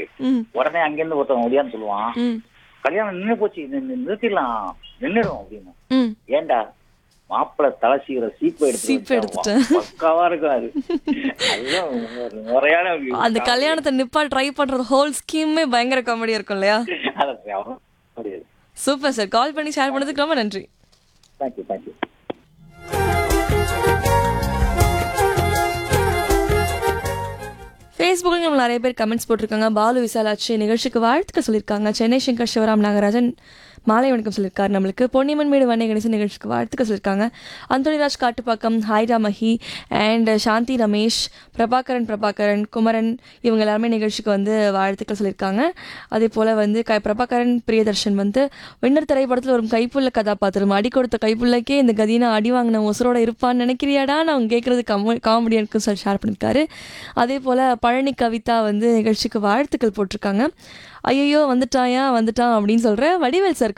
ம் உடனே அங்கிருந்து ஒருத்தவன் முடியான்னு சொல்லுவான் ம் கல்யாணம் நின்னு போச்சு நி- நி- நிறுத்திடலாம் நின்னுடும் அப்படின்னு ம் ஏன்டா மாப்பிள்ளை தலை சீவிர சீப்பு சீப்பு எடுத்து எடுத்துட்டேன். பக்காவா இருக்கும் அது அதுதான் ஒரு முறையான அந்த கல்யாணத்தை நிப்பா ட்ரை பண்றது ஹோல் ஸ்கீமே பயங்கர காமெடியா இருக்கும் இல்லையா அதை முடியாது சூப்பர் சார் கால் பண்ணி ஷேர் பண்ணதுக்கு ரொம்ப நன்றி தேங்க்யூ தேங்க்யூ ஃபேஸ்புக்கில் நம்ம நிறைய பேர் கமெண்ட்ஸ் போட்டிருக்காங்க பாலு விசாலாட்சி நிகழ்ச்சிக்கு வாழ்த்துக்கள் சொல்லியிருக்காங்க சென்னை சங்கர் சிவராம் நாகராஜன் மாலை வணக்கம் சொல்லியிருக்காரு நம்மளுக்கு பொன்னியம்மன் மேடு வண்ணை கணேசன் நிகழ்ச்சிக்கு வாழ்த்துக்கள் சொல்லியிருக்காங்க அந்தோனிராஜ் காட்டுப்பாக்கம் ஹாய்ரா மஹி அண்ட் சாந்தி ரமேஷ் பிரபாகரன் பிரபாகரன் குமரன் இவங்க எல்லாருமே நிகழ்ச்சிக்கு வந்து வாழ்த்துக்கள் சொல்லியிருக்காங்க அதே போல் வந்து க பிரபாகரன் பிரியதர்ஷன் வந்து வின்னர் திரைப்படத்தில் ஒரு கைப்புள்ள கதாபாத்திரம் அடி கொடுத்த கைப்புள்ளக்கே இந்த கதினா அடி வாங்கின ஒசரோட இருப்பான்னு நினைக்கிறியாடா நான் அவங்க கேட்குறது கம காமெடி இருக்குன்னு சொல்லி ஷேர் பண்ணியிருக்காரு அதே போல் பழனி கவிதா வந்து நிகழ்ச்சிக்கு வாழ்த்துக்கள் போட்டிருக்காங்க ஐயோ வந்துட்டாயா வந்துட்டான் அப்படின்னு சொல்கிற வடிவேல் சார்